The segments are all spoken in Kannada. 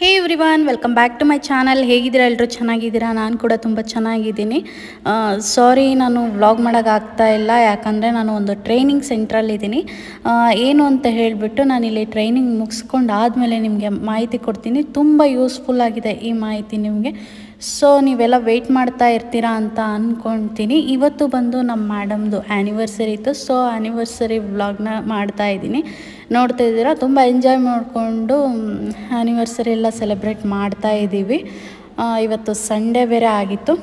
hey everyone welcome back to my channel ಹೇಗಿದ್ದೀರಾ ಎಲ್ಲರೂ ಚೆನ್ನಾಗಿದ್ದೀರಾ ನಾನು ಕೂಡ ತುಂಬ ಚೆನ್ನಾಗಿದ್ದೀನಿ ಸಾರಿ ನಾನು ವ್ಲಾಗ್ ಮಾಡೋಕ್ಕಾಗ್ತಾ ಇಲ್ಲ ಯಾಕಂದರೆ ನಾನು ಒಂದು ಟ್ರೈನಿಂಗ್ ಸೆಂಟ್ರಲ್ಲಿದ್ದೀನಿ ಏನು ಅಂತ ಹೇಳಿಬಿಟ್ಟು ನಾನಿಲ್ಲಿ ಟ್ರೈನಿಂಗ್ ಮುಗಿಸ್ಕೊಂಡು ಆದಮೇಲೆ ನಿಮಗೆ ಮಾಹಿತಿ ಕೊಡ್ತೀನಿ ತುಂಬ ಯೂಸ್ಫುಲ್ ಆಗಿದೆ ಈ ಮಾಹಿತಿ ನಿಮಗೆ ಸೊ ನೀವೆಲ್ಲ ವೆಯ್ಟ್ ಮಾಡ್ತಾ ಇರ್ತೀರಾ ಅಂತ ಅಂದ್ಕೊಳ್ತೀನಿ ಇವತ್ತು ಬಂದು ನಮ್ಮ ಮ್ಯಾಡಮ್ದು ಆ್ಯನಿವರ್ಸರಿ ಇತ್ತು ಸೊ ಆ್ಯನಿವರ್ಸರಿ ವ್ಲಾಗ್ನ ಮಾಡ್ತಾ ಇದ್ದೀನಿ ನೋಡ್ತಾ ಇದ್ದೀರಾ ತುಂಬ ಎಂಜಾಯ್ ಮಾಡಿಕೊಂಡು ಆ್ಯನಿವರ್ಸರಿ ಎಲ್ಲ ಸೆಲೆಬ್ರೇಟ್ ಮಾಡ್ತಾ ಇದ್ದೀವಿ ಆ, ಇವತ್ತು ಸಂಡೇ ಬೇರೆ ಆಗಿತ್ತು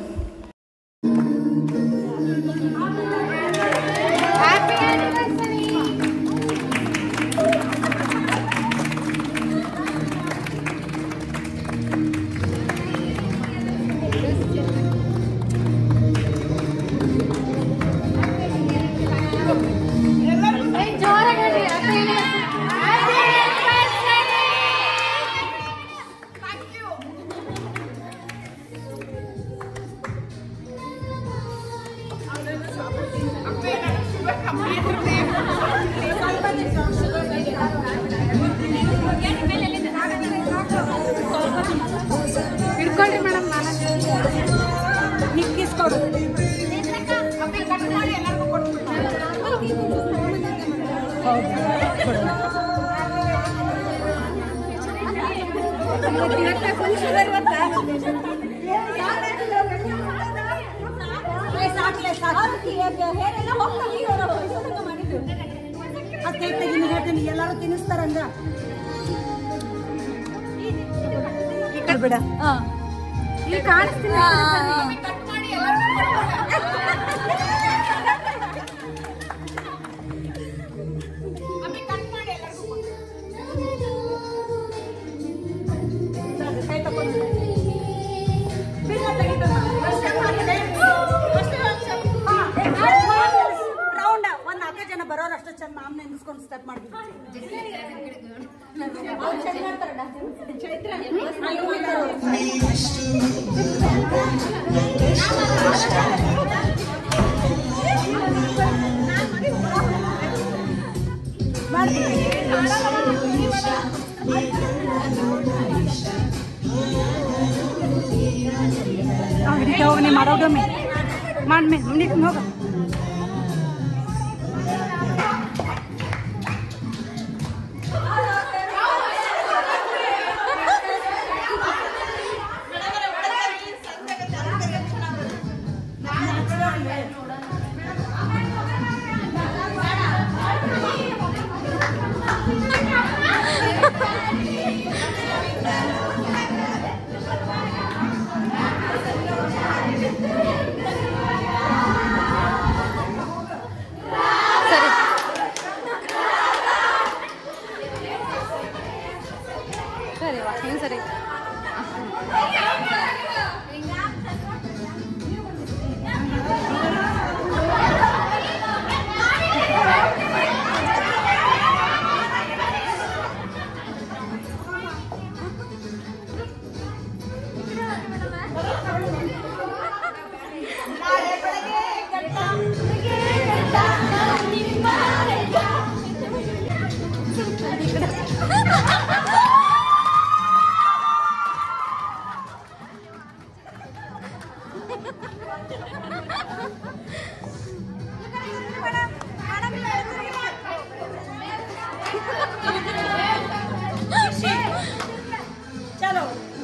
ಹಿಡ್ಕೊಳ್ಳಿ ಮೇಡಮ್ ನಾನು ನಿಕ್ಕಿಸ್ಕೊಡು ಎಲ್ಲಾರು ತಿನ್ನಿಸ್ತಾರಂಗ ಬಿಡ ಇಲ್ಲಿ ಕಾಣಿಸ್ತೀನಿ ರೌಂಡ್ ಒಂದ್ ನಾಲ್ಕೇ ಜನ ಬರೋರು ಅಷ್ಟು ಚೆಂದ ಮಾಮ್ ನೆನ್ಸ್ಕೊಂಡು ಸ್ಟೆಪ್ ಹೋಗಿ ನೀ ಮಾಡೋದೊಮ್ಮೆ ಮಾಡ್ಮೆ ನಿಕ್ ಹೋಗ ಸರಿ ಸರಿ ವಾ ಹಿಂಗೆ ಸರಿ ಚಲೋ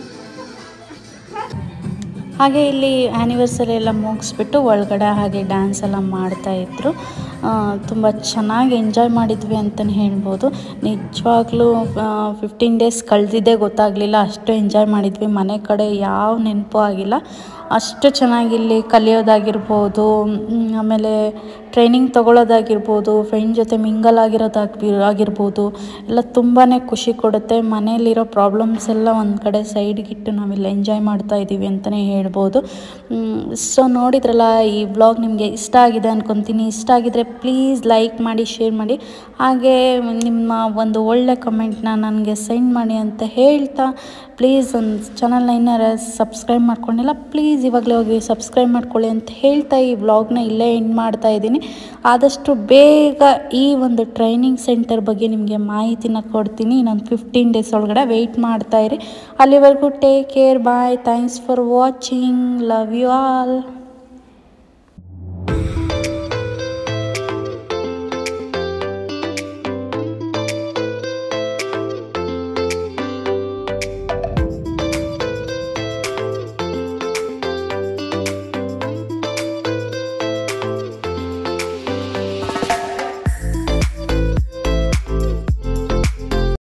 ಹಾಗೆ ಇಲ್ಲಿ ಆ್ಯನಿವರ್ಸರಿ ಎಲ್ಲ ಮುಗಿಸ್ಬಿಟ್ಟು ಒಳಗಡೆ ಹಾಗೆ ಡ್ಯಾನ್ಸ್ ಎಲ್ಲ ಮಾಡ್ತಾಯಿದ್ರು ತುಂಬ ಚೆನ್ನಾಗಿ ಎಂಜಾಯ್ ಮಾಡಿದ್ವಿ ಅಂತಲೇ ಹೇಳ್ಬೋದು ನಿಜವಾಗ್ಲೂ ಫಿಫ್ಟೀನ್ ಡೇಸ್ ಕಳೆದಿದ್ದೇ ಗೊತ್ತಾಗಲಿಲ್ಲ ಅಷ್ಟು ಎಂಜಾಯ್ ಮಾಡಿದ್ವಿ ಮನೆ ಕಡೆ ಯಾವ ನೆನಪು ಆಗಿಲ್ಲ ಅಷ್ಟು ಚೆನ್ನಾಗಿ ಇಲ್ಲಿ ಕಲಿಯೋದಾಗಿರ್ಬೋದು ಮ್, ಆಮೇಲೆ ಟ್ರೈನಿಂಗ್ ತೊಗೊಳೋದಾಗಿರ್ಬೋದು ಫ್ರೆಂಡ್ ಜೊತೆ ಮಿಂಗಲ್ ಆಗಿರೋದಾಗಿ ಆಗಿರ್ಬೋದು ಎಲ್ಲ ತುಂಬಾ ಖುಷಿ ಕೊಡುತ್ತೆ ಮನೆಯಲ್ಲಿರೋ ಪ್ರಾಬ್ಲಮ್ಸ್ ಎಲ್ಲ ಒಂದು ಕಡೆ ಸೈಡ್ಗಿಟ್ಟು ನಾವಿಲ್ಲಿ ಎಂಜಾಯ್ ಮಾಡ್ತಾ ಇದ್ದೀವಿ ಅಂತಲೇ ಹೇಳ್ಬೋದು ಸೊ ನೋಡಿದ್ರಲ್ಲ ಈ ವ್ಲಾಗ್ ನಿಮಗೆ ಇಷ್ಟ ಆಗಿದೆ ಅನ್ಕೊತೀನಿ ಇಷ್ಟ ಆಗಿದ್ರೆ ಪ್ಲೀಸ್ ಲೈಕ್ ಮಾಡಿ ಶೇರ್ ಮಾಡಿ ಹಾಗೆ ನಿಮ್ಮ ಒಂದು ಒಳ್ಳೆ ಕಮೆಂಟ್ನ ನನಗೆ ಸೆಂಡ್ ಮಾಡಿ ಅಂತ ಹೇಳ್ತಾ ಪ್ಲೀಸ್ ಒಂದು ಚಾನಲ್ನ ಏನಾರ ಸಬ್ಸ್ಕ್ರೈಬ್ ಮಾಡ್ಕೊಂಡಿಲ್ಲ ಪ್ಲೀಸ್ ಇವಾಗಲೇ ಹೋಗಿ ಸಬ್ಸ್ಕ್ರೈಬ್ ಮಾಡ್ಕೊಳ್ಳಿ ಅಂತ ಹೇಳ್ತಾ ಈ ವ್ಲಾಗ್ನ ಇಲ್ಲೇ ಎಂಡ್ ಮಾಡ್ತಾ ಇದ್ದೀನಿ ಆದಷ್ಟು ಬೇಗ ಈ ಒಂದು ಟ್ರೈನಿಂಗ್ ಸೆಂಟರ್ ಬಗ್ಗೆ ನಿಮಗೆ ಮಾಹಿತಿನ ಕೊಡ್ತೀನಿ ಇನ್ನೊಂದು ಫಿಫ್ಟೀನ್ ಡೇಸ್ ಒಳಗಡೆ ವೆಯ್ಟ್ ಮಾಡ್ತಾ ಇರಿ ಅಲ್ಲಿವರೆಗೂ take care bye thanks for watching love you all